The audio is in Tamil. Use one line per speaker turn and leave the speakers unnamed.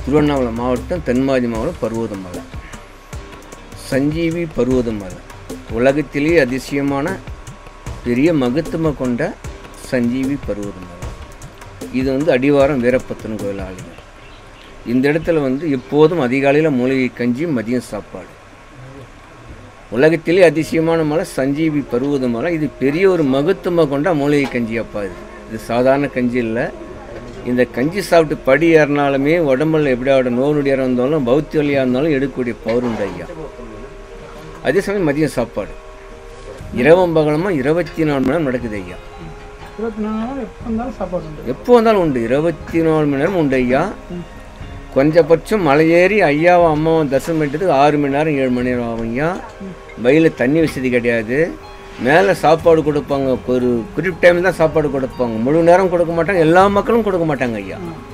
திருவண்ணாமலை மாவட்டம் தென்மாதி மாவட்டம் பர்வதமலை சஞ்சீவி பர்வதமலை உலகத்திலேயே அதிசயமான பெரிய மகத்துவம் கொண்ட சஞ்சீவி பர்வதமலை இது வந்து அடிவாரம் வீரப்பத்தன் கோயில் ஆளுங்க இந்த இடத்துல வந்து எப்போதும் அதிகாலையில் மூலிகை கஞ்சி மதியம் சாப்பாடு உலகத்திலே அதிசயமான மலை சஞ்சீவி பருவத மலை இது பெரிய ஒரு மகத்துவம் கொண்ட மூலிகை கஞ்சி அப்பா இது இது சாதாரண கஞ்சி இல்லை இந்த கஞ்சி சாப்பிட்டு படி ஏறினாலுமே உடம்புல எப்படியாவோட நோய் நொடியாக இருந்தாலும் பௌத்தி வழியாக இருந்தாலும் எடுக்கக்கூடிய பவர் உண்டு ஐயா அதே சமயம் மதியம் சாப்பாடு இரவும் பகலமாக இருபத்தி நாலு மணி நேரம் நடக்குது ஐயா
இருபத்தி நாலு நாள் எப்போ இருந்தாலும் சாப்பாடு உண்டு
எப்போ வந்தாலும் உண்டு இருபத்தி நாலு மணி நேரம் உண்டு ஐயா கொஞ்சபட்சம் மலை ஏறி ஐயாவும் அம்மாவும் தரிசனம் பண்ணிட்டதுக்கு ஆறு மணி நேரம் ஏழு மணி நேரம் ஆகும் ஐயா வயலில் தண்ணி வசதி கிடையாது மேலே சாப்பாடு கொடுப்பாங்க ஒரு குறிப்பிட்ட டைம் தான் சாப்பாடு கொடுப்பாங்க முழு நேரம் கொடுக்க மாட்டாங்க எல்லா மக்களும் கொடுக்க மாட்டாங்க ஐயா